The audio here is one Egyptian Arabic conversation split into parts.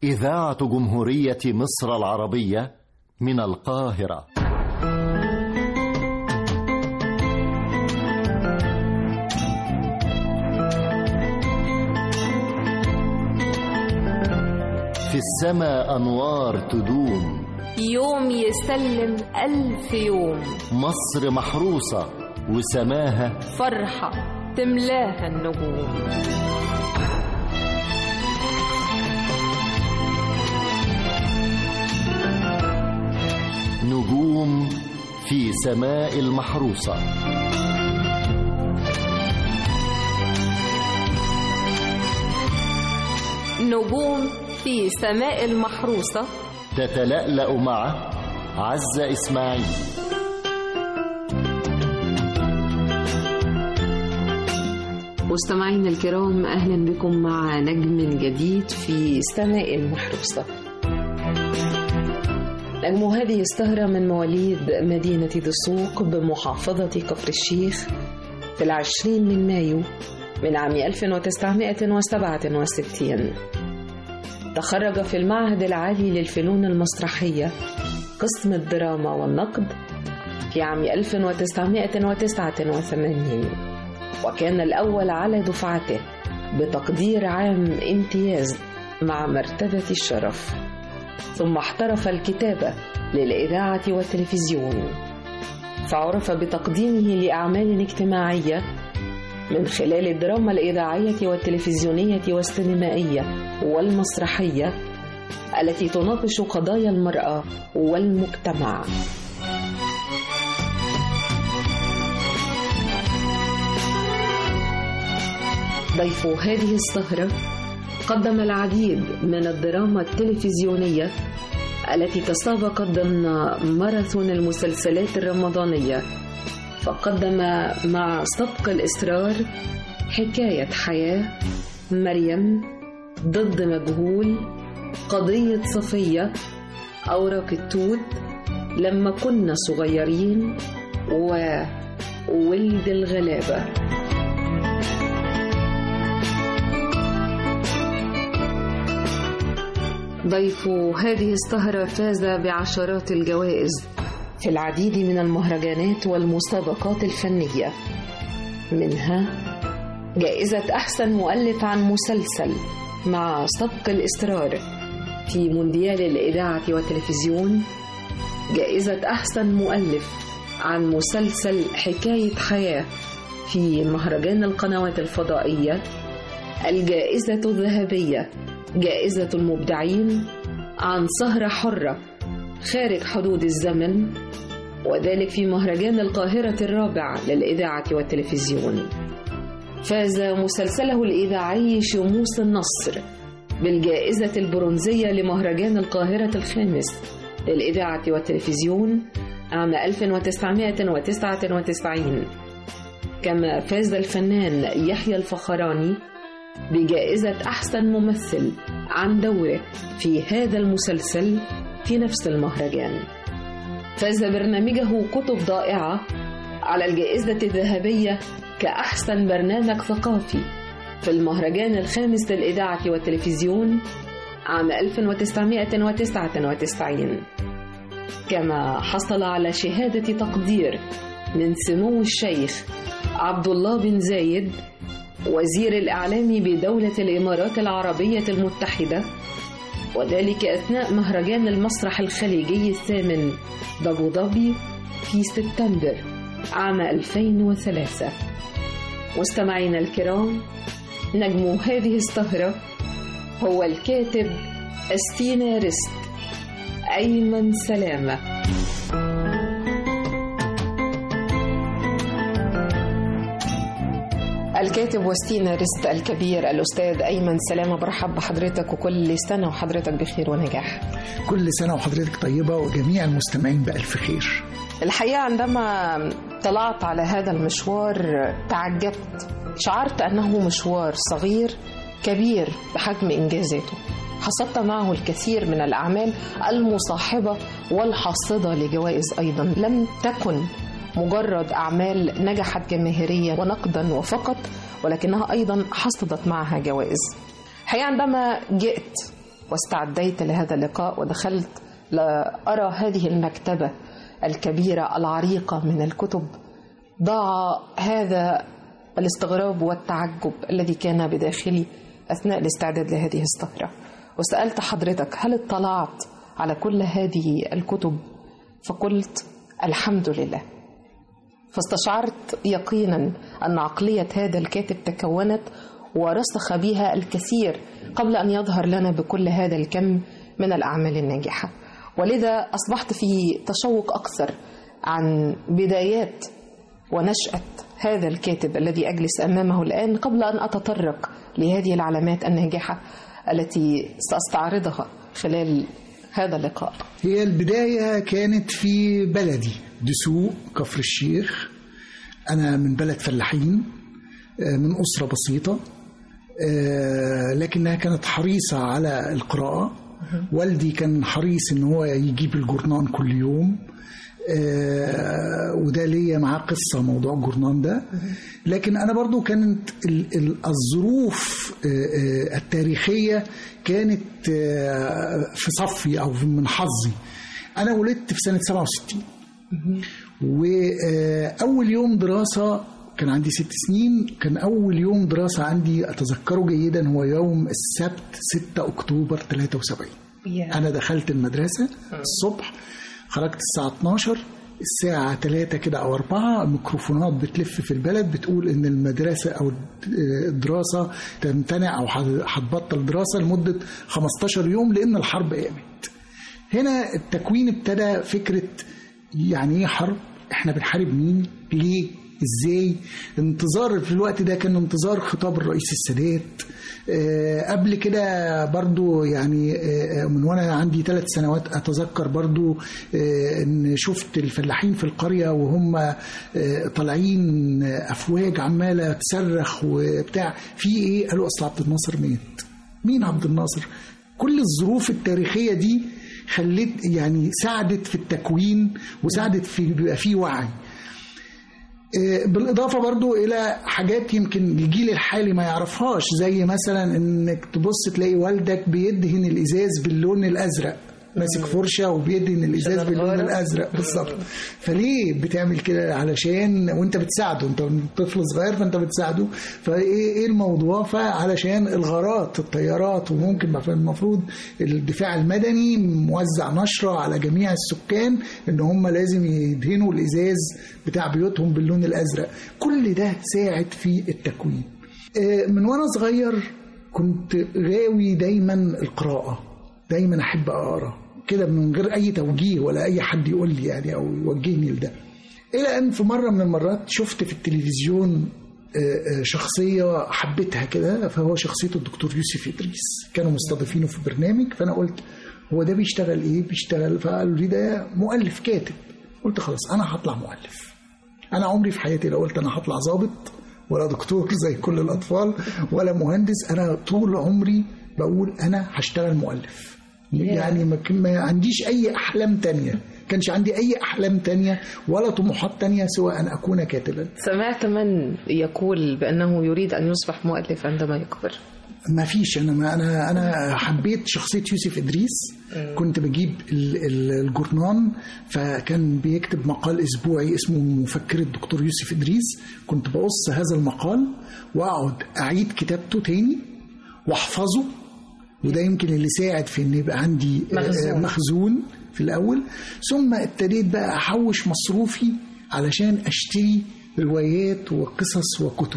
إذاعة جمهورية مصر العربية من القاهرة في السماء أنوار تدوم يوم يسلم ألف يوم مصر محروسة وسماها فرحة تملاها النجوم نجوم في سماء المحروسة نجوم في سماء المحروسة تتلألأ مع عزة إسماعيل مستمعينا الكرام اهلا بكم مع نجم جديد في سماء المحروسه. نجم هذه السهرة من مواليد مدينة دسوق بمحافظة كفر الشيخ في العشرين من مايو من عام 1967 تخرج في المعهد العالي للفنون المسرحية قسم الدراما والنقد في عام 1989 وكان الأول على دفعته بتقدير عام امتياز مع مرتبة الشرف ثم احترف الكتابة للإذاعة والتلفزيون فعرف بتقديمه لأعمال اجتماعية من خلال الدراما الإذاعية والتلفزيونية والسينمائية والمسرحية التي تناقش قضايا المرأة والمجتمع ضيف هذه السهرة قدم العديد من الدراما التلفزيونية التي تسابقت ضمن ماراثون المسلسلات الرمضانية فقدم مع سبق الإصرار حكاية حياة مريم ضد مجهول قضية صفية أوراق التوت لما كنا صغيرين وولد الغلابة ضيف هذه السهرة فاز بعشرات الجوائز في العديد من المهرجانات والمسابقات الفنية منها جائزة أحسن مؤلف عن مسلسل مع سبق الإصرار في مونديال الإذاعة والتلفزيون جائزة أحسن مؤلف عن مسلسل حكاية حياة في مهرجان القنوات الفضائية الجائزة الذهبية جائزة المبدعين عن سهرة حرة خارج حدود الزمن وذلك في مهرجان القاهرة الرابع للإذاعة والتلفزيون فاز مسلسله الإذاعي شموس النصر بالجائزة البرونزية لمهرجان القاهرة الخامس للإذاعة والتلفزيون عام 1999 كما فاز الفنان يحيى الفخراني بجائزة أحسن ممثل عن دوره في هذا المسلسل في نفس المهرجان فاز برنامجه كتب ضائعة على الجائزة الذهبية كأحسن برنامج ثقافي في المهرجان الخامس للإذاعة والتلفزيون عام 1999 كما حصل على شهادة تقدير من سمو الشيخ عبد الله بن زايد وزير الإعلام بدولة الإمارات العربية المتحدة وذلك أثناء مهرجان المسرح الخليجي الثامن بأبو ظبي في سبتمبر عام 2003 مستمعينا الكرام نجم هذه السهرة هو الكاتب السيناريست أيمن سلامة الكاتب والسيناريست الكبير الأستاذ أيمن سلامة برحب بحضرتك وكل سنة وحضرتك بخير ونجاح كل سنة وحضرتك طيبة وجميع المستمعين بألف خير الحقيقة عندما طلعت على هذا المشوار تعجبت شعرت أنه مشوار صغير كبير بحجم إنجازاته حصدت معه الكثير من الأعمال المصاحبة والحاصدة لجوائز أيضا لم تكن مجرد أعمال نجحت جماهيريا ونقدا وفقط ولكنها أيضا حصدت معها جوائز الحقيقة عندما جئت واستعديت لهذا اللقاء ودخلت لأرى هذه المكتبة الكبيرة العريقة من الكتب ضاع هذا الاستغراب والتعجب الذي كان بداخلي أثناء الاستعداد لهذه السهرة وسألت حضرتك هل اطلعت على كل هذه الكتب فقلت الحمد لله فاستشعرت يقينا أن عقلية هذا الكاتب تكونت ورسخ بها الكثير قبل أن يظهر لنا بكل هذا الكم من الأعمال الناجحة ولذا أصبحت في تشوق أكثر عن بدايات ونشأة هذا الكاتب الذي أجلس أمامه الآن قبل أن أتطرق لهذه العلامات الناجحة التي سأستعرضها خلال هذا اللقاء هي البداية كانت في بلدي دسوق كفر الشيخ أنا من بلد فلاحين آه، من أسرة بسيطة آه، لكنها كانت حريصة على القراءة والدي كان حريص ان هو يجيب الجورنان كل يوم آه، وده ليا معاه قصه موضوع الجورنان ده لكن انا برضو كانت ال- ال- الظروف آه، آه، التاريخيه كانت آه، في صفي او من حظي انا ولدت في سنه 67 واول يوم دراسه كان عندي ست سنين كان اول يوم دراسه عندي اتذكره جيدا هو يوم السبت 6 اكتوبر 73 انا دخلت المدرسه الصبح خرجت الساعه 12 الساعة 3 كده أو 4 الميكروفونات بتلف في البلد بتقول إن المدرسة أو الدراسة تمتنع أو هتبطل دراسة لمدة 15 يوم لأن الحرب قامت. هنا التكوين ابتدى فكرة يعني إيه حرب؟ إحنا بنحارب مين؟ ليه؟ ازاي انتظار في الوقت ده كان انتظار خطاب الرئيس السادات آه، قبل كده برضو يعني آه، من وانا عندي ثلاث سنوات اتذكر برضو آه، ان شفت الفلاحين في القريه وهم آه، طالعين افواج عماله تصرخ وبتاع في ايه قالوا اصل عبد الناصر مات مين عبد الناصر كل الظروف التاريخيه دي خلت يعني ساعدت في التكوين وساعدت في بيبقى فيه وعي آه، بالإضافة برضو إلى حاجات يمكن الجيل الحالي ما يعرفهاش زي مثلا إنك تبص تلاقي والدك بيدهن الإزاز باللون الأزرق ماسك فرشة وبيدهن الإزاز باللون الأزرق بالظبط فليه بتعمل كده علشان وأنت بتساعده أنت طفل صغير فأنت بتساعده فإيه إيه الموضوع فعلشان الغارات الطيارات وممكن ما- المفروض الدفاع المدني موزع نشرة على جميع السكان إن هم لازم يدهنوا الإزاز بتاع بيوتهم باللون الأزرق كل ده ساعد في التكوين آه، من وأنا صغير كنت غاوي دايما القراءة دايما أحب أقرأ كده من غير أي توجيه ولا أي حد يقول لي يعني أو يوجهني لده إلى أن في مرة من المرات شفت في التلفزيون آه، آه، شخصية حبيتها كده فهو شخصية الدكتور يوسف إدريس كانوا مستضيفينه في برنامج فأنا قلت هو ده بيشتغل إيه بيشتغل فقالوا لي ده مؤلف كاتب قلت خلاص أنا هطلع مؤلف انا عمري في حياتي لو قلت انا هطلع ظابط ولا دكتور زي كل الاطفال ولا مهندس انا طول عمري بقول انا هشتغل مؤلف يعني ما كان- ما عنديش اي احلام تانية كانش عندي اي احلام تانية ولا طموحات تانية سوى ان اكون كاتبا سمعت من يقول بأنه يريد أن يصبح مؤلف عندما يكبر ما فيش انا ما انا انا حبيت شخصيه يوسف ادريس كنت بجيب ال- ال- الجورنان فكان بيكتب مقال اسبوعي اسمه مفكر الدكتور يوسف ادريس كنت بقص هذا المقال واقعد اعيد كتابته تاني واحفظه وده يمكن اللي ساعد في ان يبقى عندي آه، مخزون. مخزون في الاول ثم ابتديت بقى احوش مصروفي علشان اشتري روايات وقصص وكتب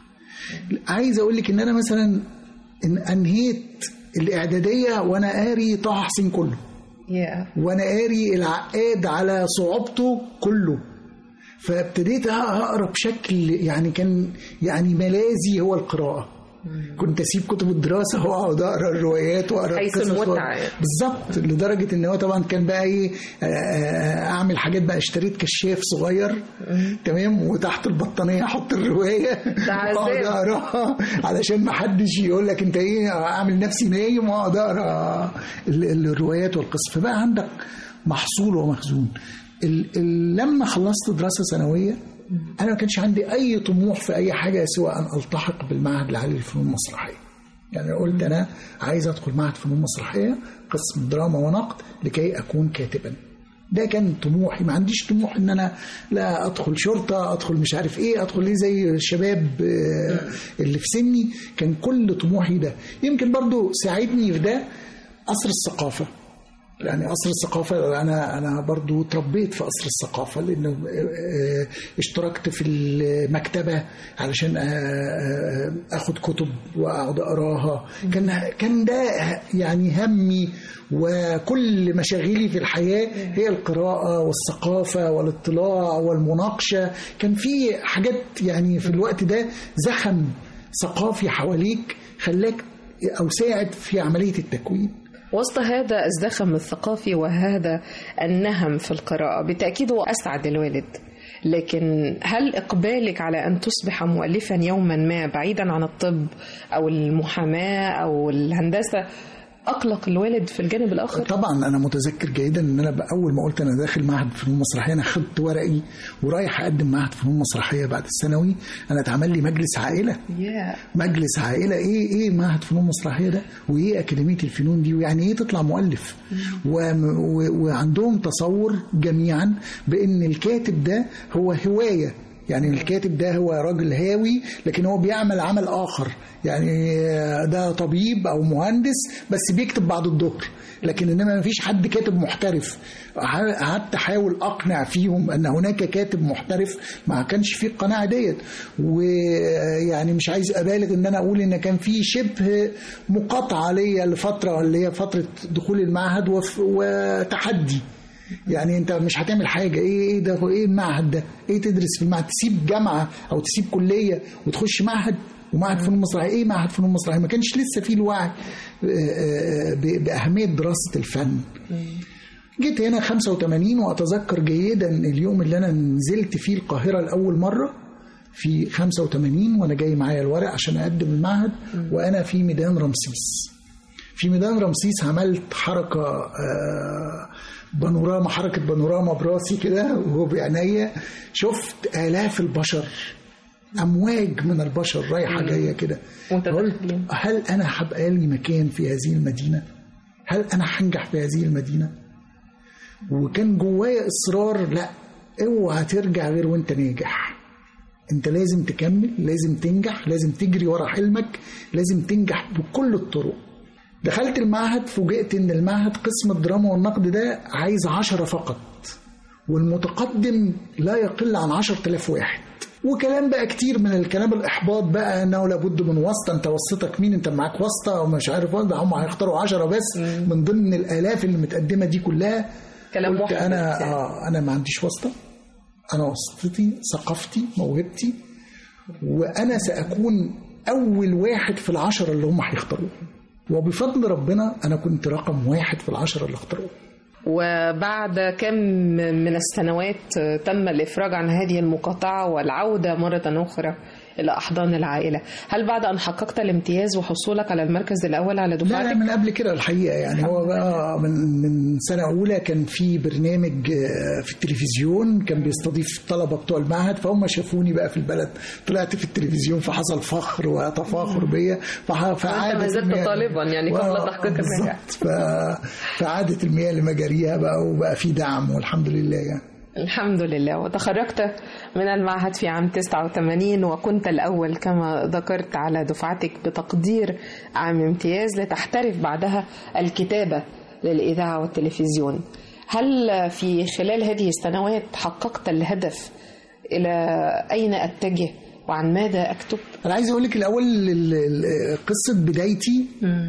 عايز اقول لك ان انا مثلا إن انهيت الاعداديه وانا قاري طه حسين كله yeah. وانا قاري العقاد على صعوبته كله فابتديت اقرا بشكل يعني كان يعني ملاذي هو القراءه كنت اسيب كتب الدراسه واقعد اقرا الروايات واقرا حيث القصص و- المتعة يعني. بالظبط لدرجه ان هو طبعا كان بقى ايه آه، آه، اعمل حاجات بقى اشتريت كشاف صغير تمام وتحت البطانيه احط الروايه عذاب. واقعد اقراها علشان ما حدش يقول لك انت ايه اعمل نفسي نايم واقعد اقرا ال- الروايات والقصص فبقى عندك محصول ومخزون ال- ال- لما خلصت دراسه ثانويه انا ما كانش عندي اي طموح في اي حاجه سوى ان التحق بالمعهد العالي للفنون المسرحيه يعني قلت انا عايز ادخل معهد فنون مسرحيه قسم دراما ونقد لكي اكون كاتبا ده كان طموحي ما عنديش طموح ان انا لا ادخل شرطه ادخل مش عارف ايه ادخل ايه زي الشباب آه، اللي في سني كان كل طموحي ده يمكن برضو ساعدني في ده قصر الثقافه يعني قصر الثقافة أنا أنا برضو تربيت في قصر الثقافة لأنه آه، اشتركت في المكتبة علشان آه، آه، أخد كتب وأقعد أقراها كان كان ده يعني همي وكل مشاغلي في الحياة هي القراءة والثقافة والاطلاع والمناقشة كان في حاجات يعني في الوقت ده زخم ثقافي حواليك خلاك أو ساعد في عملية التكوين وسط هذا الزخم الثقافي وهذا النهم في القراءة بالتأكيد هو أسعد الوالد لكن هل إقبالك على أن تصبح مؤلفا يوما ما بعيدا عن الطب أو المحاماة أو الهندسة أقلق الوالد في الجانب الآخر؟ طبعا انا متذكر جيدا ان انا اول ما قلت انا داخل معهد فنون مسرحيه انا خدت ورقي ورايح اقدم معهد فنون مسرحيه بعد الثانوي انا اتعمل لي مجلس عائله مجلس عائله ايه ايه معهد فنون مسرحيه ده وايه اكاديميه الفنون دي ويعني ايه تطلع مؤلف و و وعندهم تصور جميعا بان الكاتب ده هو هوايه يعني الكاتب ده هو راجل هاوي لكن هو بيعمل عمل اخر يعني ده طبيب او مهندس بس بيكتب بعد الظهر لكن انما ما فيش حد كاتب محترف قعدت احاول اقنع فيهم ان هناك كاتب محترف ما كانش فيه القناعه ديت ويعني مش عايز ابالغ ان انا اقول ان كان في شبه مقاطعه ليا لفتره اللي هي فتره دخول المعهد وف- وتحدي يعني انت مش هتعمل حاجه ايه ايه ده ايه المعهد ده ايه تدرس في المعهد تسيب جامعه او تسيب كليه وتخش معهد ومعهد فنون مسرحيه ايه معهد فنون مسرحيه ما كانش لسه فيه الوعي آه، آه، ب- باهميه دراسه الفن جيت هنا 85 واتذكر جيدا اليوم اللي انا نزلت فيه القاهره لاول مره في 85 وانا جاي معايا الورق عشان اقدم المعهد وانا في ميدان رمسيس في ميدان رمسيس عملت حركة آه، بانوراما حركة بانوراما براسي كده وهو بعينيا شفت آلاف البشر أمواج من البشر رايحة جاية كده قلت متدخلين. هل أنا هبقى لي مكان في هذه المدينة؟ هل أنا هنجح في هذه المدينة؟ وكان جوايا إصرار لا اوعى ترجع غير وانت ناجح انت لازم تكمل لازم تنجح لازم تجري ورا حلمك لازم تنجح بكل الطرق دخلت المعهد فوجئت ان المعهد قسم الدراما والنقد ده عايز عشرة فقط والمتقدم لا يقل عن عشرة آلاف واحد وكلام بقى كتير من الكلام الإحباط بقى أنه لابد من واسطة أنت واسطتك مين أنت معاك واسطة ومش عارف واسطة هم هيختاروا عشرة بس من ضمن الآلاف اللي متقدمة دي كلها كلام قلت محبط أنا يعني. آه أنا ما عنديش واسطة أنا واسطتي ثقافتي موهبتي وأنا سأكون أول واحد في العشرة اللي هم هيختاروه وبفضل ربنا أنا كنت رقم واحد في العشرة اللي اختاروه وبعد كم من السنوات تم الإفراج عن هذه المقاطعة والعودة مرة أخرى إلى أحضان العائلة هل بعد أن حققت الامتياز وحصولك على المركز الأول على لا لا دفعتك من قبل كده الحقيقه يعني هو بقى من من سنه اولى كان في برنامج آه، في التلفزيون كان بيستضيف الطلبه بتوع المعهد فهم شافوني بقى في البلد طلعت في التلفزيون فحصل فخر وتفاخر بيا فح- فعادت ما زلت المياه- طالبا يعني قبل آه، تحقيق النجاح. بالظبط. ف- فعادت المياه لمجاريها بقى وبقى في دعم والحمد لله يعني الحمد لله وتخرجت من المعهد في عام 89 وكنت الأول كما ذكرت على دفعتك بتقدير عام امتياز لتحترف بعدها الكتابة للإذاعة والتلفزيون هل في خلال هذه السنوات حققت الهدف إلى أين أتجه وعن ماذا أكتب؟ انا عايز اقول لك الاول ال- ال- قصه بدايتي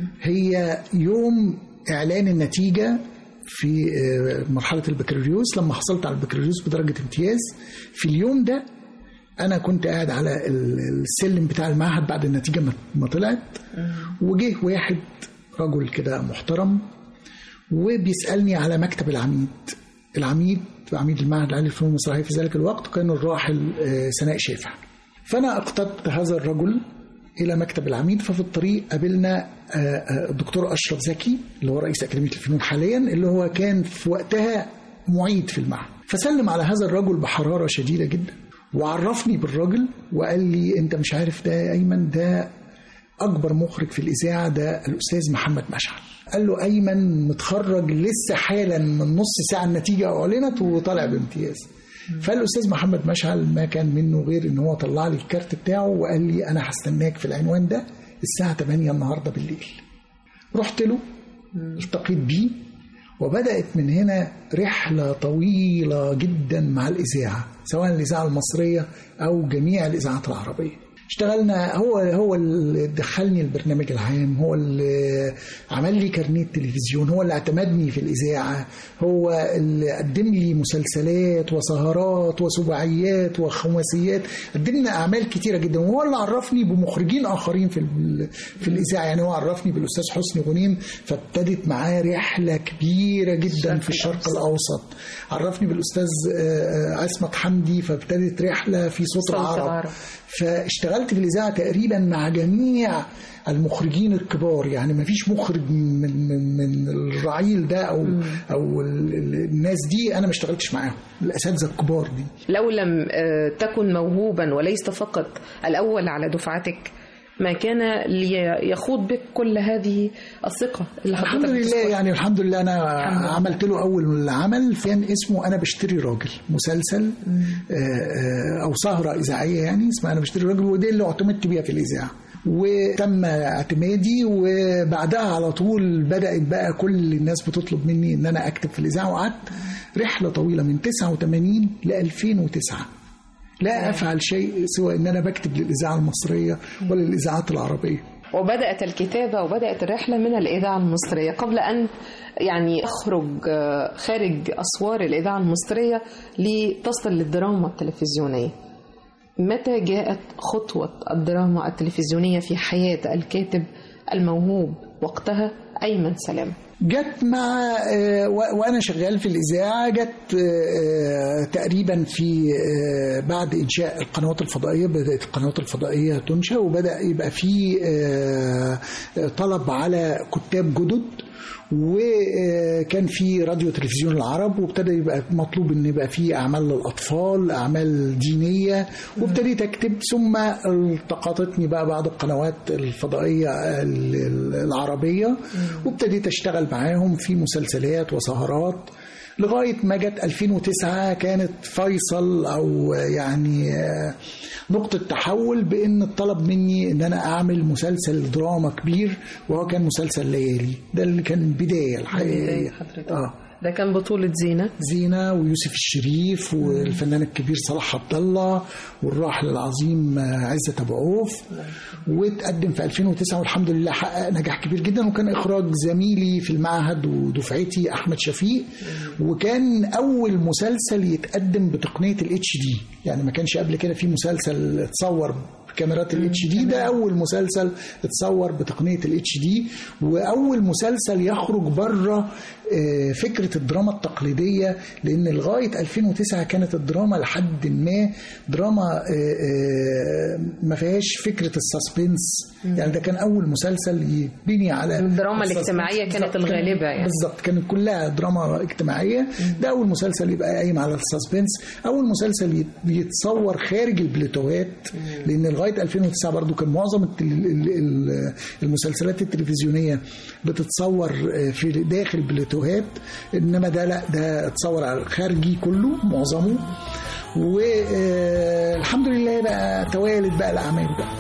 هي يوم اعلان النتيجه في آه، مرحله البكالوريوس لما حصلت على البكالوريوس بدرجه امتياز في اليوم ده انا كنت قاعد على ال- السلم بتاع المعهد بعد النتيجه ما- ما طلعت وجه واحد رجل كده محترم وبيسالني على مكتب العميد العميد عميد المعهد العالي للفنون المسرحيه في ذلك الوقت كان الراحل آه، سناء شافع فانا اقتدت هذا الرجل الى مكتب العميد ففي الطريق قابلنا آه، آه، الدكتور اشرف زكي اللي هو رئيس اكاديميه الفنون حاليا اللي هو كان في وقتها معيد في المعهد فسلم على هذا الرجل بحراره شديده جدا وعرفني بالراجل وقال لي انت مش عارف ده يا ايمن ده اكبر مخرج في الاذاعه ده الاستاذ محمد مشعل قال له ايمن متخرج لسه حالا من نص ساعه النتيجه اعلنت وطالع بامتياز فالاستاذ محمد مشعل ما كان منه غير ان هو طلع لي الكارت بتاعه وقال لي انا هستناك في العنوان ده الساعه 8 النهارده بالليل رحت له التقيت بيه وبدأت من هنا رحلة طويلة جدا مع الإذاعة سواء الإذاعة المصرية أو جميع الإذاعات العربية اشتغلنا هو هو اللي دخلني البرنامج العام هو اللي عمل لي كارنيه تلفزيون هو اللي اعتمدني في الاذاعه هو اللي قدم لي مسلسلات وسهرات وسباعيات وخماسيات قدم لنا اعمال كتيره جدا وهو اللي عرفني بمخرجين اخرين في ال- في الاذاعه يعني هو عرفني بالاستاذ حسني غنيم فابتدت معاه رحله كبيره جدا في الشرق الاوسط عرفني بالاستاذ آه، آه، عصمت حمدي فابتدت رحله في صوت صوت العرب العرب. فاشتغلت في الاذاعه تقريبا مع جميع المخرجين الكبار يعني ما فيش مخرج من من من الرعيل ده او او ال- ال- الناس دي انا ما اشتغلتش معاهم الاساتذه الكبار دي لو لم آه، تكن موهوبا وليس فقط الأول على دفعتك ما كان ليخوض بك كل هذه الثقة اللي الحمد حضرتك لله بتذكرها. يعني الحمد لله انا عملت له اول عمل كان اسمه انا بشتري راجل مسلسل آه، آه، او سهره اذاعيه يعني اسمها انا بشتري راجل ودي اللي اعتمدت بيها في الاذاعه وتم اعتمادي وبعدها على طول بدات بقى كل الناس بتطلب مني ان انا اكتب في الاذاعه وقعدت رحله طويله من 89 ل 2009 لا افعل شيء سوى ان انا بكتب للاذاعه المصريه وللاذاعات العربيه وبدأت الكتابة وبدأت الرحلة من الإذاعة المصرية قبل أن يعني أخرج آه، خارج أسوار الإذاعة المصرية لتصل للدراما التلفزيونية متى جاءت خطوة الدراما التلفزيونية في حياة الكاتب الموهوب وقتها أيمن سلام جت مع آه، و- وانا شغال في الاذاعه جت آه، تقريبا في آه، بعد انشاء القنوات الفضائيه بدات القنوات الفضائيه تنشا وبدا يبقى في آه، طلب على كتاب جدد وكان في راديو تلفزيون العرب وابتدى يبقى مطلوب ان يبقى في اعمال للاطفال اعمال دينيه وابتديت اكتب ثم التقطتني بقى بعض القنوات الفضائيه ال- ال- العربيه وابتديت اشتغل معاهم في مسلسلات وسهرات لغايه ما جت 2009 كانت فيصل او يعني آه، نقطه تحول بان الطلب مني ان انا اعمل مسلسل دراما كبير وهو كان مسلسل ليالي ده اللي كان البدايه الحقيقيه بداية حضرتك. اه ده كان بطولة زينة زينة ويوسف الشريف والفنان الكبير صلاح عبد الله والراحل العظيم عزت ابو عوف واتقدم في 2009 والحمد لله حقق نجاح كبير جدا وكان اخراج زميلي في المعهد ودفعتي احمد شفيق وكان اول مسلسل يتقدم بتقنيه الاتش دي يعني ما كانش قبل كده في مسلسل اتصور كاميرات الاتش دي ده اول مسلسل اتصور بتقنيه الاتش دي واول مسلسل يخرج بره آه، فكره الدراما التقليديه لان لغايه 2009 كانت الدراما لحد ما دراما آه، آه، ما فيهاش فكره السسبنس يعني ده كان اول مسلسل يبني على الدراما السسبنس. الاجتماعية كانت بالظبط، كان- الغالبة يعني. بالظبط كانت كلها دراما اجتماعيه ده اول مسلسل يبقى قايم على السسبنس اول مسلسل يت- يتصور خارج البلوتوهات لان لغايه 2009 برضو كان معظم التل- ال- ال- المسلسلات التلفزيونيه بتتصور آه، في داخل بلوتوهات انما ده لا ده اتصور على الخارجي كله معظمه والحمد لله بقى توالد بقى الاعمال بقى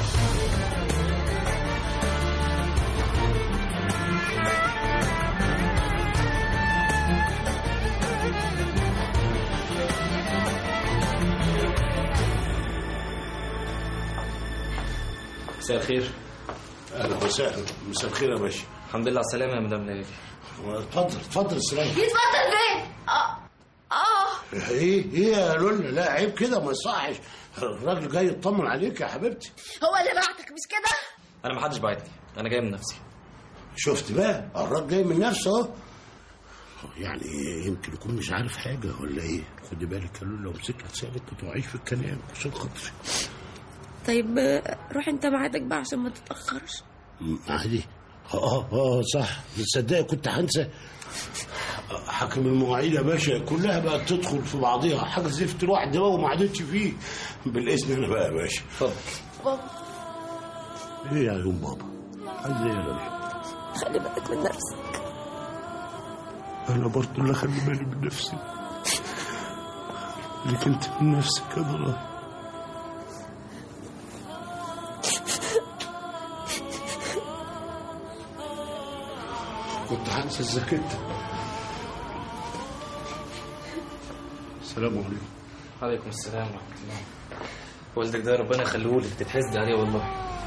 مساء الخير اهلا وسهلا مساء الخير يا باشا الحمد لله على السلامة يا مدام ليالي اتفضل اتفضل السلام يتفضل فين؟ اه اه ايه ايه يا لولا لا عيب كده ما يصحش الراجل جاي يطمن عليك يا حبيبتي هو اللي بعتك مش كده؟ أنا ما حدش بعتني أنا جاي من نفسي شفت بقى الراجل جاي من نفسه اهو يعني يمكن يكون مش عارف حاجه ولا ايه خدي بالك يا لولا لو مسكت لسانك ما توعيش في الكلام عشان خاطري طيب آه، روح انت ميعادك بقى عشان ما تتأخرش م- عادي اه اه صح تصدقي كنت هنسى حكم المواعيد يا باشا كلها بقت تدخل في بعضيها حاجه زفت الواحد دماغه ما عادتش فيه بالاذن انا بقى يا باشا اتفضل ايه يا عيون بابا عايز ايه يا لميا خلي بالك من نفسك انا برضه اللي اخلي بالي من نفسي ليك انت من نفسك يا ضلال كنت هنسى الزكاة السلام عليكم عليكم السلام ورحمة الله والدك ده ربنا يخليه لك تتحسدي عليه والله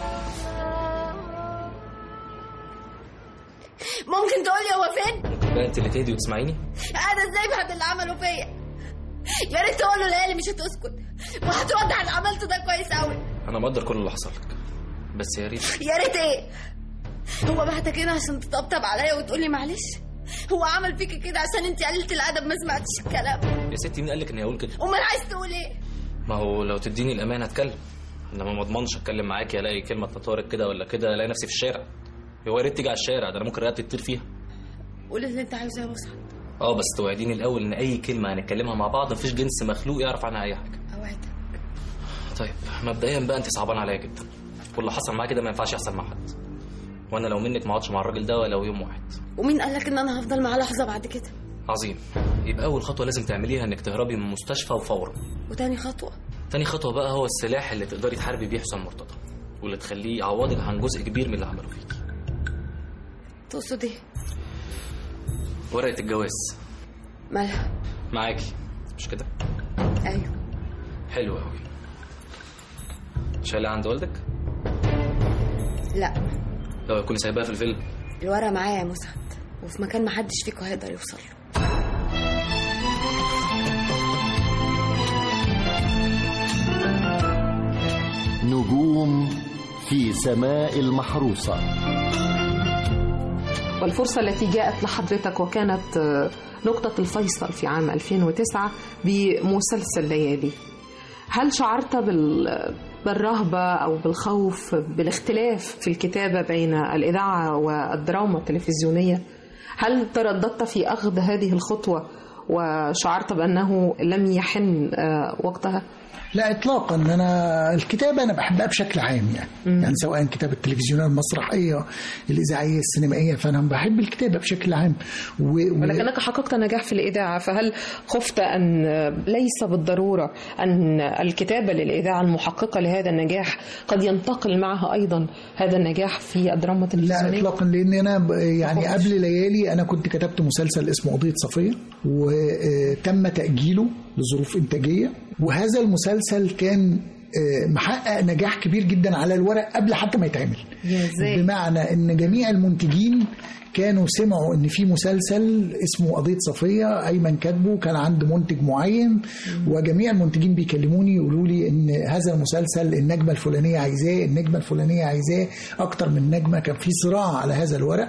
ممكن تقولي هو فين ممكن بقى انت اللي تهدي وتسمعيني انا ازاي بعد اللي عمله فيا يا ريت تقول له ليالي مش هتسكت وهتوضح اللي عملته ده كويس قوي انا مقدر كل اللي حصل لك بس يا ريت يا ريت ايه هو بعتك هنا عشان تطبطب عليا وتقولي معلش هو عمل فيكي كده عشان انت قليله الادب ما سمعتش الكلام يا ستي مين قال لك اني هقول كده امال عايز تقول ايه ما هو لو تديني الامان هتكلم انما ما اضمنش اتكلم معاكي الاقي كلمه تطارق كده ولا كده الاقي نفسي في الشارع هو يا ريت تيجي على الشارع ده انا ممكن رقبتي تطير فيها قول اللي انت عايزه يا مسعد اه بس توعديني الاول ان اي كلمه هنتكلمها مع بعض مفيش جنس مخلوق يعرف عنها اي حاجه اوعدك طيب مبدئيا بقى انت صعبان عليا جدا واللي حصل معاكي ده ما ينفعش يحصل مع حد وانا لو منك ما اقعدش مع الراجل ده ولو يوم واحد ومين قال لك ان انا هفضل معاه لحظه بعد كده عظيم يبقى اول خطوه لازم تعمليها انك تهربي من المستشفى وفورا وتاني خطوه تاني خطوه بقى هو السلاح اللي تقدري تحاربي بيه حسام مرتضى واللي تخليه يعوضك عن جزء كبير من اللي عمله فيكي تقصد ايه ورقه الجواز مالها معاكي مش كده ايوه حلو قوي شايلها عند والدك لا لو يكون سايباها في الفيلم الورقه معايا يا مسعد وفي مكان محدش فيكم هيقدر يوصل له نجوم في سماء المحروسة والفرصة التي جاءت لحضرتك وكانت آه، نقطة الفيصل في عام 2009 بمسلسل ليالي هل شعرت بال بالرهبة أو بالخوف بالاختلاف في الكتابة بين الإذاعة والدراما التلفزيونية هل ترددت في أخذ هذه الخطوة وشعرت بأنه لم يحن آه، وقتها؟ لا اطلاقا انا الكتابه انا بحبها بشكل عام يعني مم. يعني سواء كتابه التلفزيونيه المسرحيه الاذاعيه السينمائيه فانا بحب الكتابه بشكل عام و... و... ولكنك حققت نجاح في الإذاعة فهل خفت أن ليس بالضرورة أن الكتابة للإذاعة المحققة لهذا النجاح قد ينتقل معها أيضا هذا النجاح في الدراما لا التلفزيونية؟ اطلاقا لان انا ب- يعني خالص. قبل ليالي انا كنت كتبت مسلسل اسمه قضيه صفيه وتم تاجيله لظروف انتاجيه وهذا المسلسل كان آه، محقق نجاح كبير جدا على الورق قبل حتى ما يتعمل يا ازاي؟ بمعنى ان جميع المنتجين كانوا سمعوا ان في مسلسل اسمه قضيه صفيه ايمن كاتبه كان عند منتج معين وجميع المنتجين بيكلموني يقولوا لي ان هذا المسلسل النجمه الفلانيه عايزاه النجمه الفلانيه عايزاه اكتر من نجمه كان في صراع على هذا الورق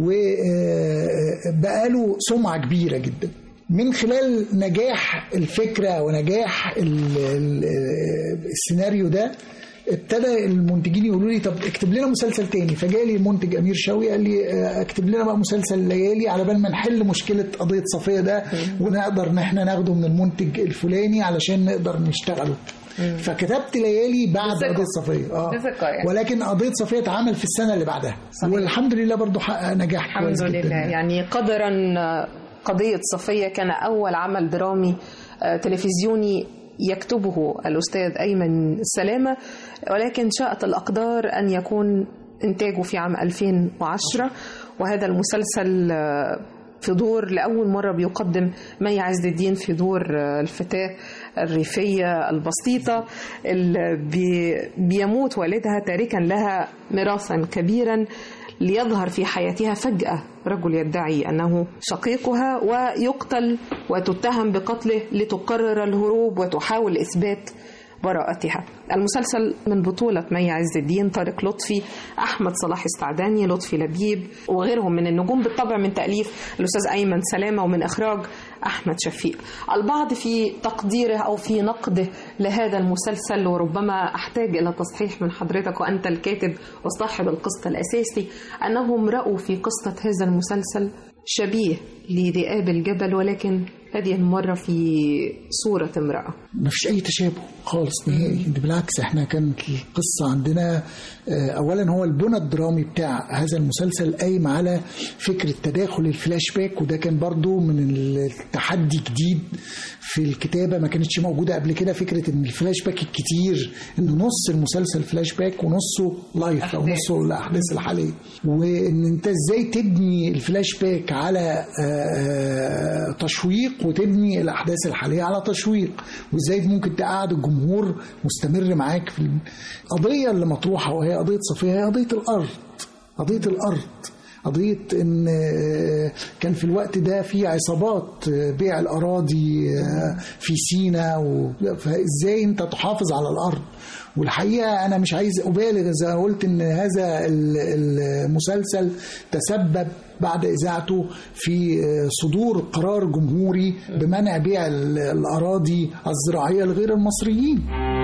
وبقى له سمعه كبيره جدا من خلال نجاح الفكره ونجاح ال- ال- السيناريو ده ابتدى المنتجين يقولوا لي طب اكتب لنا مسلسل تاني فجالي المنتج امير شوقي قال لي اه، اكتب لنا بقى مسلسل ليالي على بال ما نحل مشكله قضيه صفيه ده ونقدر ان احنا ناخده من المنتج الفلاني علشان نقدر نشتغله فكتبت ليالي بعد بثقة. قضيه صفيه اه بثقة يعني. ولكن قضيه صفيه اتعمل في السنه اللي بعدها صحيح. والحمد لله برضو حقق نجاح الحمد كويس جدا لله يعني قدرا قضية صفية كان أول عمل درامي آه، تلفزيوني يكتبه الأستاذ أيمن سلامة ولكن شاءت الأقدار أن يكون إنتاجه في عام 2010 وهذا المسلسل آه، في دور لأول مرة بيقدم مي عز الدين في دور آه، الفتاة الريفية البسيطة اللي بي- بيموت والدها تاركا لها ميراثا كبيرا ليظهر في حياتها فجأة رجل يدعي أنه شقيقها ويقتل وتتهم بقتله لتقرر الهروب وتحاول إثبات براءتها المسلسل من بطولة مي عز الدين طارق لطفي أحمد صلاح السعداني لطفي لبيب وغيرهم من النجوم بالطبع من تأليف الأستاذ أيمن سلامة ومن إخراج أحمد شفيق البعض في تقديره أو في نقده لهذا المسلسل وربما أحتاج إلى تصحيح من حضرتك وأنت الكاتب وصاحب القصة الأساسي أنهم رأوا في قصة هذا المسلسل شبيه لذئاب الجبل ولكن هذه المرة في صورة امرأة ما فيش اي تشابه خالص نهائي ده بالعكس احنا كانت القصه عندنا آه، اولا هو البنى الدرامي بتاع هذا المسلسل قايم على فكره تداخل الفلاش باك وده كان برضو من التحدي جديد في الكتابه ما كانتش موجوده قبل كده فكره ان الفلاش باك الكتير ان نص المسلسل فلاش باك ونصه لايف او نصه الاحداث الحاليه وان انت ازاي تبني الفلاش باك على آه، تشويق وتبني الاحداث الحاليه على تشويق وازاي ممكن تقعد الجمهور مستمر معاك في القضيه اللي مطروحه وهي قضيه صفيه هي قضيه الارض قضيه الارض قضية إن آه، كان في الوقت ده في عصابات آه، بيع الأراضي آه، في سينا و- فإزاي أنت تحافظ على الأرض والحقيقة أنا مش عايز أبالغ إذا قلت إن هذا ال- المسلسل تسبب بعد إذاعته في صدور قرار جمهوري بمنع بيع ال- الأراضي الزراعية لغير المصريين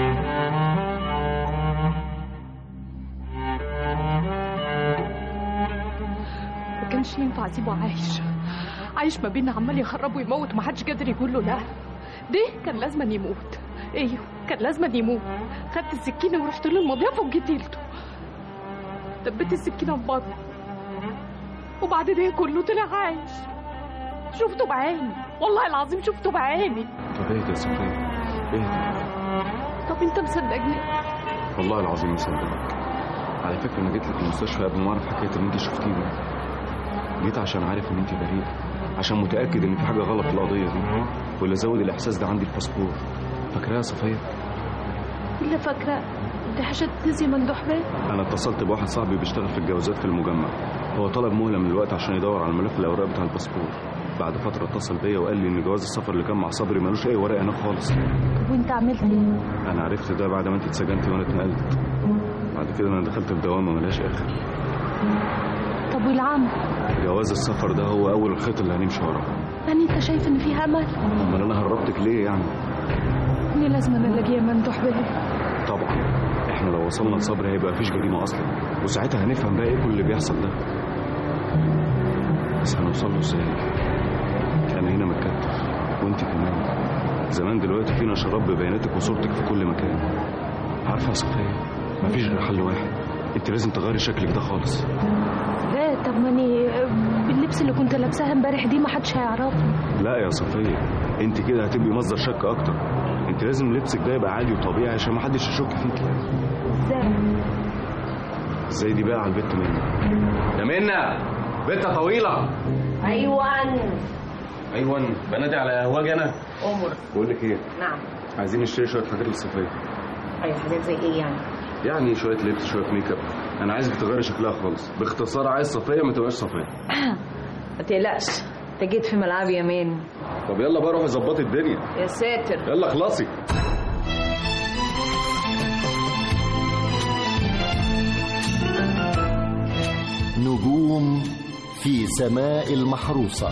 ما كانش ينفع اسيبه عايش عايش ما بينا عمال يخرب ويموت ومحدش قادر يقول له لا ده كان لازم يموت ايوه كان لازم يموت خدت السكينه ورحت له المضيفه وقتلته دبيت السكينه في بطنه وبعد ده كله طلع عايش شفته بعيني والله العظيم شفته بعيني طب اهدى يا صفية اهدى طب انت مصدقني والله العظيم مصدقك على فكرة أنا جيت لك المستشفى قبل ما أعرف حكاية اللي أنت شفتيني جيت عشان عارف إن أنت بريئة عشان متأكد إن في حاجة غلط في القضية دي واللي زود الإحساس ده عندي الباسبور فاكراها يا صفية؟ الا فاكره دي حاجه تنسي ممدوح بيه أنا اتصلت بواحد صاحبي بيشتغل في الجوازات في المجمع هو طلب مهلة من الوقت عشان يدور على ملف الأوراق بتاع الباسبور بعد فترة اتصل بيا وقال لي إن جواز السفر اللي كان مع صبري ملوش أي ورق هناك خالص طب وانت عملت ايه أنا عرفت ده بعد ما أنت اتسجنتي وأنا اتنقلت بعد كده أنا دخلت في دوامة ملهاش آخر طب والعم جواز السفر ده هو أول الخيط اللي هنمشي وراه يعني انت شايف ان فيها امل أمال أنا هربتك ليه يعني؟ اني لازم انا الاقيها ممدوح بيه طبعا احنا لو وصلنا لصبر هيبقى مفيش جريمة أصلا وساعتها هنفهم بقى إيه كل اللي بيحصل ده بس هنوصل له إزاي؟ أنا هنا متكتف وأنت كمان زمان دلوقتي فينا شراب ببياناتك وصورتك في كل مكان عارفة يا صفية مفيش غير حل واحد أنت لازم تغيري شكلك ده خالص لا طب ماني باللبس اللي كنت لابساها امبارح دي ما حدش هيعرفني لا يا صفية أنت كده هتبقي مصدر شك أكتر أنت لازم لبسك ده يبقى عادي وطبيعي عشان محدش يشك فيكي ازاي ازاي دي بقى على البت منى يا منى بنت طويلة ايوه ايوه بنادي على قهوجي انا امر بقول لك ايه نعم عايزين نشتري شويه حاجات للصيفيه ايوه حاجات زي ايه يعني يعني شويه لبس شويه ميك اب انا عايزك تغيري شكلها خالص باختصار عايز صفيه ما تبقاش صفيه ما تقلقش انت جيت في ملعبي يا مان طب يلا بقى روحي ظبطي الدنيا يا ساتر يلا خلصي نجوم في سماء المحروسة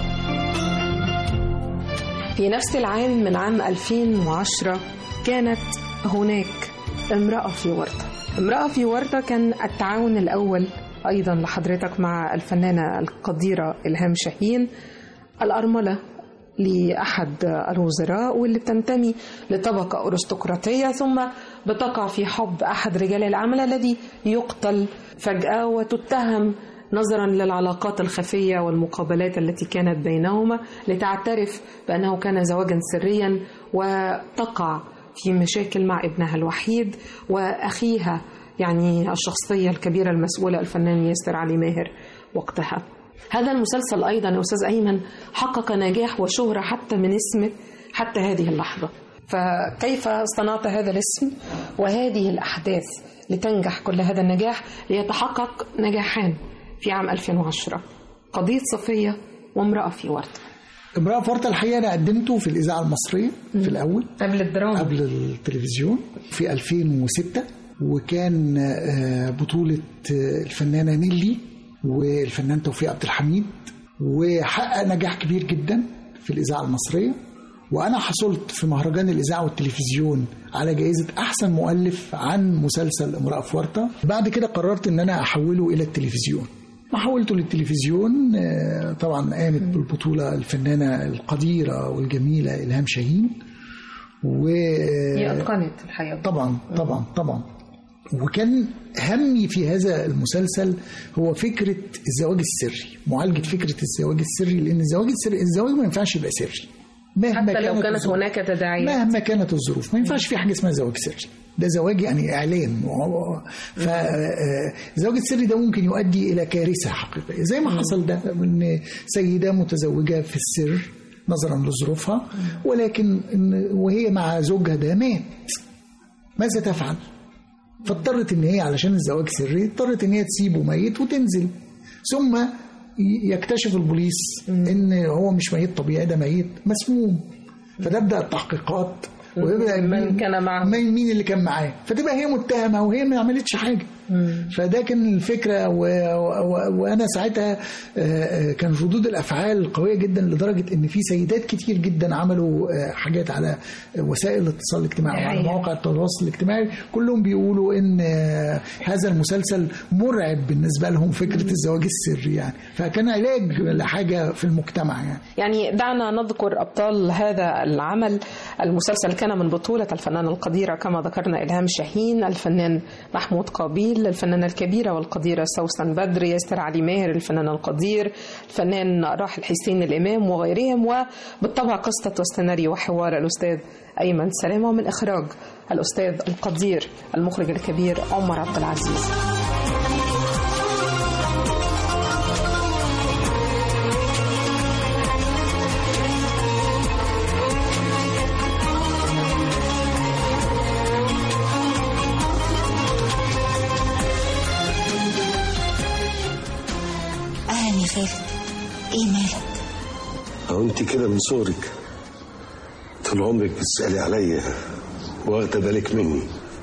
في نفس العام من عام 2010 كانت هناك امرأة في ورطة امرأة في ورطة كان التعاون الأول أيضا لحضرتك مع الفنانة القديرة إلهام شاهين الأرملة لأحد الوزراء واللي بتنتمي لطبقة أرستقراطية ثم بتقع في حب أحد رجال العمل الذي يقتل فجأة وتتهم نظرا للعلاقات الخفية والمقابلات التي كانت بينهما لتعترف بأنه كان زواجا سريا وتقع في مشاكل مع ابنها الوحيد وأخيها يعني الشخصية الكبيرة المسؤولة الفنان ياسر علي ماهر وقتها هذا المسلسل أيضا يا أستاذ أيمن حقق نجاح وشهرة حتى من اسمه حتى هذه اللحظة فكيف صنعت هذا الاسم وهذه الأحداث لتنجح كل هذا النجاح ليتحقق نجاحان في عام 2010 قضية صفية وامرأة في ورطة امرأة في ورطة الحقيقة أنا قدمته في الإذاعة المصرية في الأول قبل الدراما قبل التلفزيون في 2006 وكان آه، بطولة آه، الفنانة نيلي والفنان توفيق عبد الحميد وحقق نجاح كبير جدا في الإذاعة المصرية وأنا حصلت في مهرجان الإذاعة والتلفزيون على جائزة أحسن مؤلف عن مسلسل امرأة في ورطة بعد كده قررت إن أنا أحوله إلى التلفزيون ما حولته للتلفزيون آه، طبعا قامت بالبطولة الفنانة القديرة والجميلة إلهام شاهين و هي اتقنت الحقيقه طبعا طبعا طبعا وكان همي في هذا المسلسل هو فكرة الزواج السري معالجة فكرة الزواج السري لأن الزواج السري الزواج ما ينفعش يبقى سري مهما حتى لو كانت الظروف. هناك تداعيات مهما كانت الظروف ما ينفعش في حاجه اسمها زواج سري ده زواج يعني اعلان فالزواج السري ده ممكن يؤدي الى كارثه حقيقيه زي ما حصل ده ان سيده متزوجه في السر نظرا لظروفها ولكن إن وهي مع زوجها ده مات ماذا تفعل؟ فاضطرت ان هي علشان الزواج سري اضطرت ان هي تسيبه ميت وتنزل ثم ي- يكتشف البوليس ان هو مش ميت طبيعي ده ميت مسموم فتبدا التحقيقات ويبدا من كان معه. مين مين اللي كان معاه فتبقى هي متهمه وهي ما عملتش حاجه فده كان الفكره و... و... وانا ساعتها آه، آه، كان ردود الافعال قويه جدا لدرجه ان في سيدات كتير جدا عملوا آه، حاجات على وسائل الاتصال الاجتماعي وعلى الحقيقة. مواقع التواصل الاجتماعي كلهم بيقولوا ان آه، هذا المسلسل مرعب بالنسبه لهم فكره الزواج السري يعني فكان علاج لحاجه في المجتمع يعني يعني دعنا نذكر أبطال هذا العمل المسلسل كان من بطولة الفنانة القديرة كما ذكرنا إلهام شاهين الفنان محمود قابيل الفنانة الكبيرة والقديرة سوسن بدر ياسر علي ماهر الفنان القدير الفنان راحل حسين الإمام وغيرهم وبالطبع قصة والسيناريو وحوار الأستاذ أيمن سلامة ومن إخراج الأستاذ القدير المخرج الكبير عمر عبد العزيز اهلا يا خالد ايه مالك أو أنت كده من صغرك طول عمرك بتسألي عليا واخدة بالك مني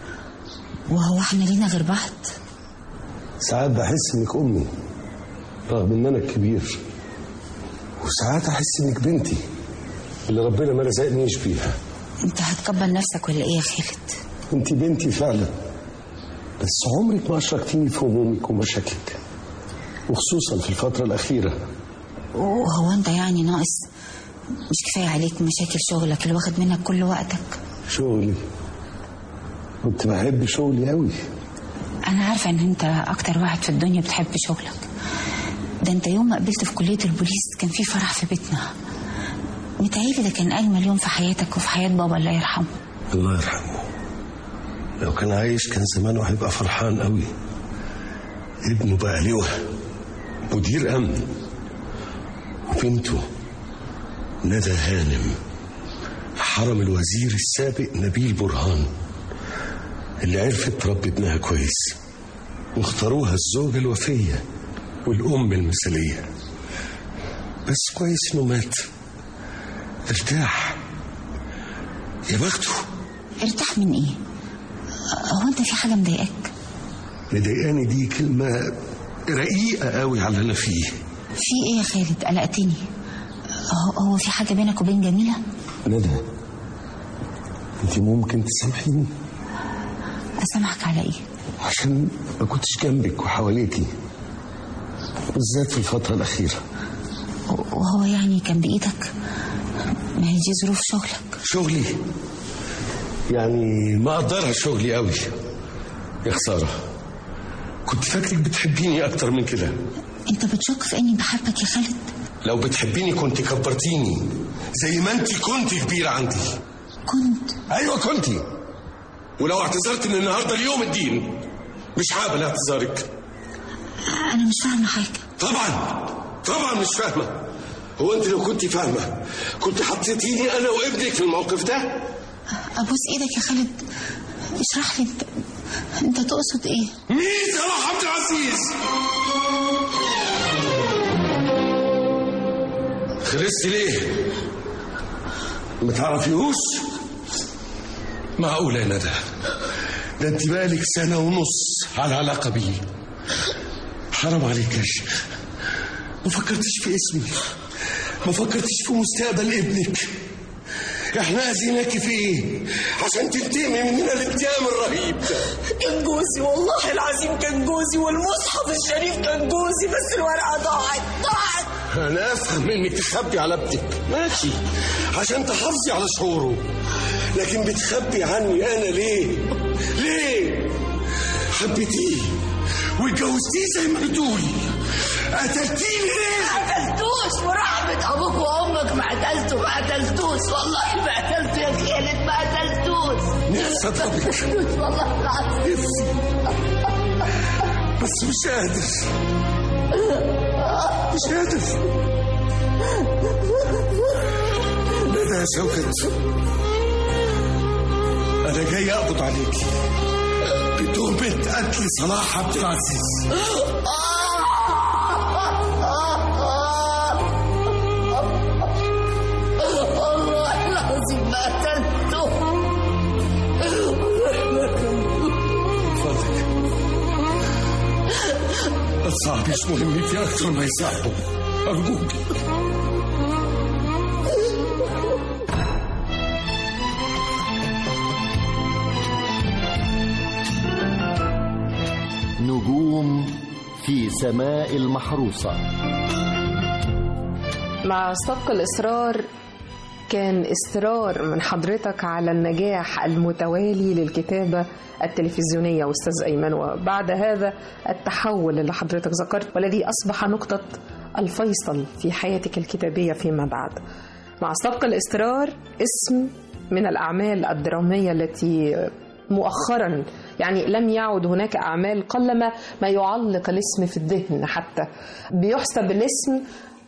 وهو احنا لينا غير بعض ساعات بحس إنك أمي رغم إن أنا الكبير وساعات أحس إنك بنتي اللي ربنا ما رزقنيش بيها انت هتكبر نفسك ولا ايه يا خالد أنت بنتي فعلا بس عمرك ما أشركتيني في همومك ومشاكلك وخصوصا في الفترة الأخيرة وهو انت يعني ناقص مش كفايه عليك مشاكل شغلك اللي واخد منك كل وقتك شغلي كنت بحب شغلي قوي انا عارفه ان انت اكتر واحد في الدنيا بتحب شغلك ده انت يوم ما قبلت في كليه البوليس كان في فرح في بيتنا متهيألي ده كان اجمل يوم في حياتك وفي حياه بابا الله يرحمه الله يرحمه لو كان عايش كان زمانه هيبقى فرحان قوي ابنه بقى لواء مدير امن وبنته ندى هانم حرم الوزير السابق نبيل برهان اللي عرفت تربي ابنها كويس واختاروها الزوجة الوفية والأم المثالية بس كويس إنه مات ارتاح يا بخته ارتاح من ايه هو انت في حاجه مضايقاك مضايقاني دي كلمة رقيقة قوي على اللي أنا فيه في ايه يا خالد قلقتني هو, هو في حاجه بينك وبين جميله ندى أنت ممكن تسامحيني اسامحك على ايه عشان ما كنتش جنبك وحواليكي بالذات في الفترة الأخيرة وهو يعني كان بايدك ما هي دي ظروف شغلك شغلي يعني ما أقدرها شغلي قوي يا خسارة كنت فاكرك بتحبيني أكتر من كده انت بتشك في اني بحبك يا خالد لو بتحبيني كنت كبرتيني زي ما انت كنت كبيرة عندي كنت ايوه كنت ولو اعتذرت من النهارده ليوم الدين مش هقبل اعتذارك انا مش فاهمه حاجه طبعا طبعا مش فاهمه هو انت لو كنت فاهمه كنت حطيتيني انا وابنك في الموقف ده ابوس ايدك يا خالد اشرح لي انت انت تقصد ايه مين صلاح عبد العزيز خلصتي ليه ما تعرفيهوش معقولة يا ندى ده انت بقالك سنة ونص على علاقة بيه حرام عليك يا شيخ ما فكرتش في اسمي ما فكرتش في مستقبل ابنك احنا اذيناكي في ايه عشان تنتقمي مننا الانتقام الرهيب ده كان جوزي والله العظيم كان جوزي والمصحف الشريف كان جوزي بس الورقه ضاعت ضاعت انا افهم انك تخبي على ابنك ماشي عشان تحافظي على شعوره لكن بتخبي عني انا ليه ليه حبيتيه واتجوزتيه زي ما بتقولي قتلتيني ليه ما قتلتوش ورحمة أبوك وأمك ما قتلته ما قتلتوش والله ما قتلته يا خالد ما قتلتوش نفسي اضربك والله العظيم نفسي بس مش قادر مش قادر ندى يا شوكت انا جاي اقبض عليكي بتهمة قتل صلاح عبد العزيز والله العظيم ما قتلته فضلك ما تصعبيش مهمتي اكتر ما يصعبوا ارجوك نجوم في سماء المحروسة مع سبق الإصرار كان إصرار من حضرتك على النجاح المتوالي للكتابة التلفزيونية أستاذ أيمن وبعد هذا التحول اللي حضرتك ذكرت والذي أصبح نقطة الفيصل في حياتك الكتابية فيما بعد مع سبق الإصرار اسم من الأعمال الدرامية التي مؤخرا يعني لم يعد هناك أعمال قلما ما يعلق الاسم في الذهن حتى بيحسب الاسم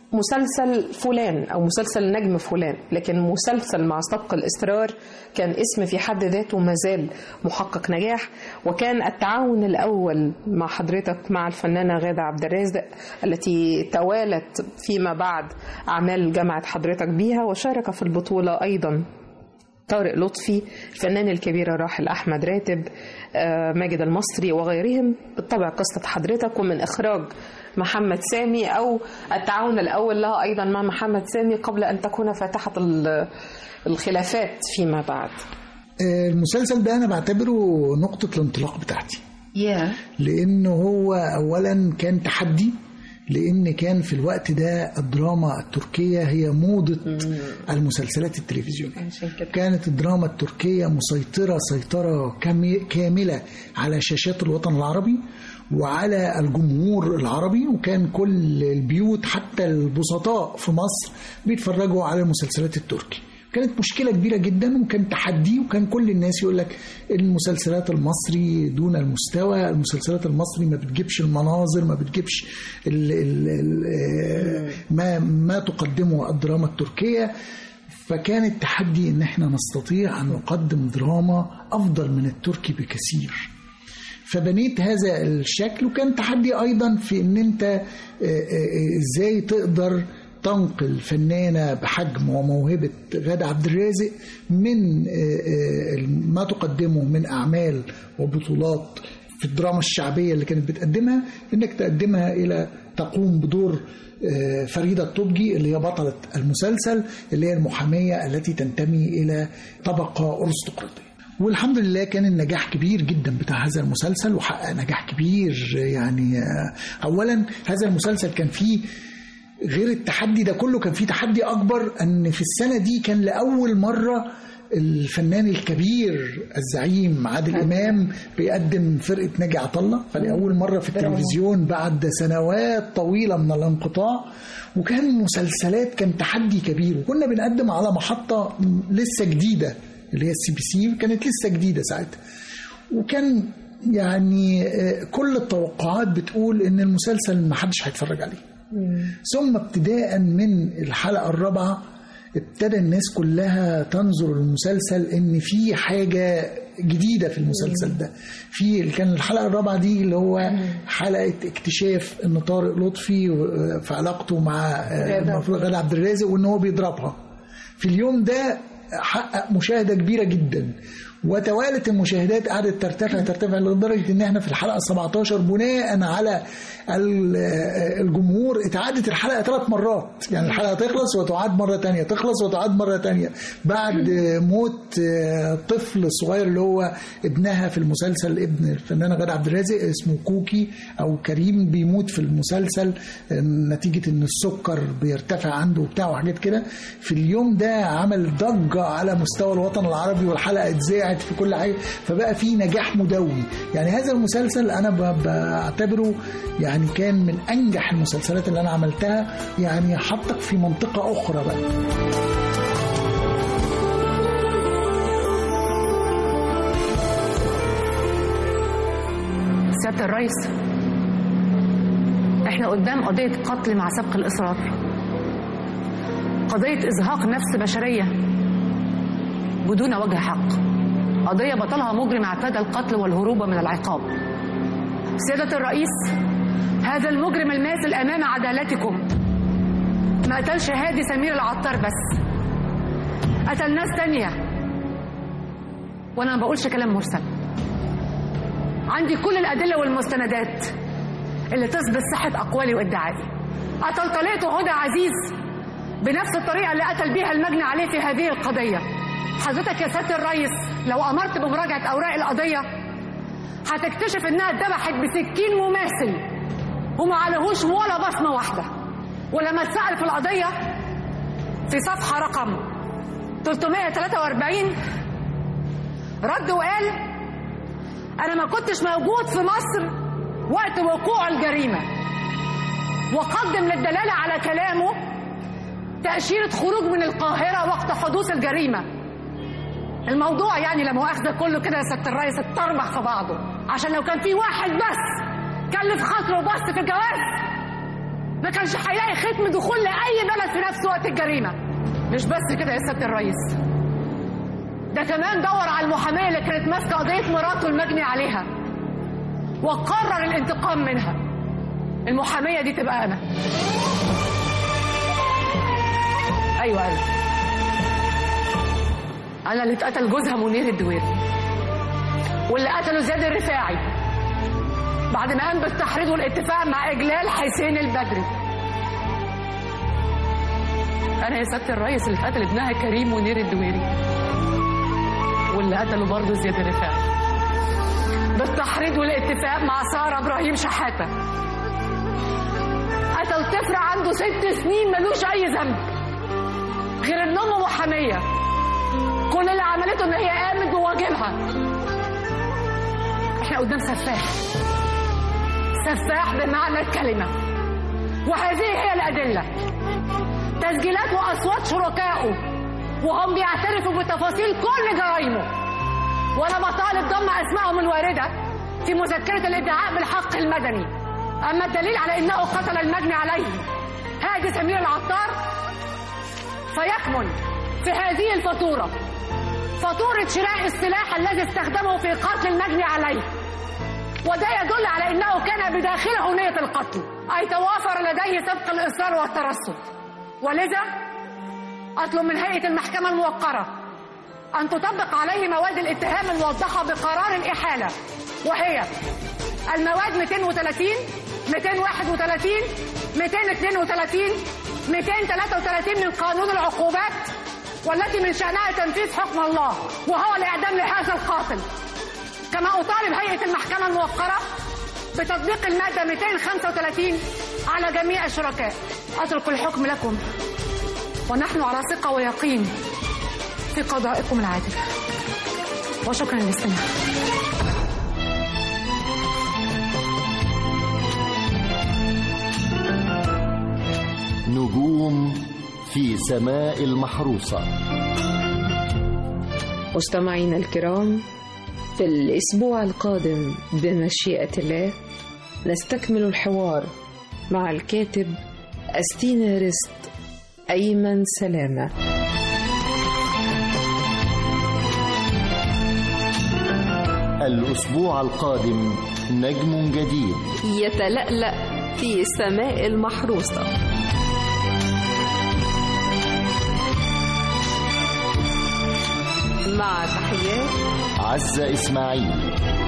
مسلسل فلان أو مسلسل نجم فلان لكن مسلسل مع سبق الإصرار كان اسم في حد ذاته ما زال محقق نجاح وكان التعاون الأول مع حضرتك مع الفنانة غادة عبد الرازق التي توالت فيما بعد أعمال جامعة حضرتك بيها وشارك في البطولة أيضا طارق لطفي الفنان الكبير الراحل أحمد راتب آه، ماجد المصري وغيرهم بالطبع قصة حضرتك ومن إخراج محمد سامي أو التعاون الأول لها أيضا مع محمد سامي قبل أن تكون فاتحة ال- الخلافات فيما بعد آه، المسلسل ده انا بعتبره نقطه الانطلاق بتاعتي يا لانه هو اولا كان تحدي لان كان في الوقت ده الدراما التركيه هي موضه المسلسلات التلفزيونيه كانت الدراما التركيه مسيطره سيطره كامي- كامله على شاشات الوطن العربي وعلى الجمهور العربي وكان كل البيوت حتى البسطاء في مصر بيتفرجوا على المسلسلات التركي كانت مشكلة كبيرة جدا وكان تحدي وكان كل الناس يقول لك المسلسلات المصري دون المستوى المسلسلات المصري ما بتجيبش المناظر ما بتجيبش ال ال ال ما ما تقدمه الدراما التركية فكان التحدي ان احنا نستطيع ان نقدم دراما افضل من التركي بكثير فبنيت هذا الشكل وكان تحدي ايضا في ان انت آه، آه، ازاي تقدر تنقل فنانة بحجم وموهبة غادة عبد الرازق من آه، آه، ما تقدمه من أعمال وبطولات في الدراما الشعبية اللي كانت بتقدمها إنك تقدمها إلى تقوم بدور آه، فريدة الطبجي اللي هي بطلة المسلسل اللي هي المحامية التي تنتمي إلى طبقة أرستقراطية والحمد لله كان النجاح كبير جدا بتاع هذا المسلسل وحقق نجاح كبير يعني آه، اولا هذا المسلسل كان فيه غير التحدي ده كله كان فيه تحدي اكبر ان في السنه دي كان لاول مره الفنان الكبير الزعيم عادل امام بيقدم فرقه ناجي عطا الله فلاول مره في التلفزيون بعد سنوات طويله من الانقطاع وكان مسلسلات كان تحدي كبير وكنا بنقدم على محطه لسه جديده اللي هي السي بي سي كانت لسه جديده ساعتها وكان يعني آه، كل التوقعات بتقول ان المسلسل ما حدش هيتفرج عليه ثم ابتداء من الحلقه الرابعه ابتدى الناس كلها تنظر للمسلسل ان في حاجه جديده في المسلسل ده في كان الحلقه الرابعه دي اللي هو حلقه اكتشاف ان طارق لطفي آه، في علاقته مع آه، غادة. المفروض غادة عبد الرازق وان هو بيضربها في اليوم ده حقق مشاهده كبيره جدا وتوالت المشاهدات قعدت ترتفع ترتفع لدرجه ان احنا في الحلقه 17 بناء على ال- الجمهور اتعادت الحلقه ثلاث مرات يعني الحلقه تخلص وتعاد مره تانية تخلص وتعاد مره تانية بعد موت آه، طفل صغير اللي هو ابنها في المسلسل ابن الفنانه غادة عبد الرازق اسمه كوكي او كريم بيموت في المسلسل آه، نتيجه ان السكر بيرتفع عنده وبتاع وحاجات كده في اليوم ده عمل ضجه على مستوى الوطن العربي والحلقه اتذاعت في كل حاجه فبقى في نجاح مدوي يعني هذا المسلسل انا ب- بعتبره يعني كان من انجح المسلسلات اللي انا عملتها يعني حطك في منطقه اخرى بقى سيادة الرئيس احنا قدام قضية قتل مع سبق الإصرار قضية إزهاق نفس بشرية بدون وجه حق قضية بطلها مجرم اعتاد القتل والهروب من العقاب سيادة الرئيس هذا المجرم الماثل أمام عدالتكم ما قتلش هادي سمير العطار بس قتل ناس تانية وأنا ما بقولش كلام مرسل عندي كل الأدلة والمستندات اللي تثبت صحة أقوالي وادعائي قتل طليقته هدى عزيز بنفس الطريقة اللي قتل بيها المجني عليه في هذه القضية حضرتك يا سيادة الرئيس لو أمرت بمراجعة أوراق القضية هتكتشف إنها اتذبحت بسكين مماثل وما عليهوش ولا بصمة واحدة ولما اتسأل في القضية في صفحة رقم 343 رد وقال أنا ما كنتش موجود في مصر وقت وقوع الجريمة وقدم للدلالة على كلامه تأشيرة خروج من القاهرة وقت حدوث الجريمة الموضوع يعني لا مؤاخذة كله كده يا سيادة الرئيس اتربح في بعضه عشان لو كان في واحد بس كلف خاطره بس في الجواز ما كانش هيلاقي ختم دخول لأي بلد في نفس وقت الجريمة مش بس كده يا سيادة الرئيس ده كمان دور على المحامية اللي كانت ماسكة قضية مراته المجني عليها وقرر الانتقام منها المحامية دي تبقى أنا أيوة أنا أنا اللي اتقتل جوزها منير الدويري واللي قتله زياد الرفاعي بعد ما قام بالتحريض والاتفاق مع إجلال حسين البدري أنا يا سيادة الرئيس اللي قتل ابنها كريم منير الدويري واللي قتله برضه زياد الرفاعي بالتحريض والاتفاق مع سارة إبراهيم شحاتة قتل طفل عنده ست سنين ملوش أي ذنب غير إن أمه محامية كل اللي عملته إن هي قامت بواجبها إحنا قدام سفاح سفاح بمعنى الكلمة وهذه هي الأدلة تسجيلات وأصوات شركائه وهم بيعترفوا بتفاصيل كل جرائمه وانا بطالب ضم اسمائهم الوارده في مذكره الادعاء بالحق المدني اما الدليل على انه قتل المجني عليه هادي سمير العطار فيكمن في هذه الفاتوره فاتوره شراء السلاح الذي استخدمه في قتل المجني عليه وده يدل على انه كان بداخله نيه القتل اي توافر لديه سبق الاصرار والترصد ولذا اطلب من هيئه المحكمه الموقره أن تطبق عليه مواد الاتهام الموضحة بقرار الإحالة وهي المواد 230 231 232 233 من قانون العقوبات والتي من شأنها تنفيذ حكم الله وهو الإعدام لهذا القاتل كما أطالب هيئة المحكمة الموقرة بتطبيق المادة 235 على جميع الشركاء أترك الحكم لكم ونحن على ثقة ويقين في قضائكم العادل وشكرا للاستماع نجوم في سماء المحروسة مستمعينا الكرام في الأسبوع القادم بمشيئة الله نستكمل الحوار مع الكاتب أستينا رست أيمن سلامة الأسبوع القادم نجم جديد يتلألأ في سماء المحروسة مع تحيات عزة إسماعيل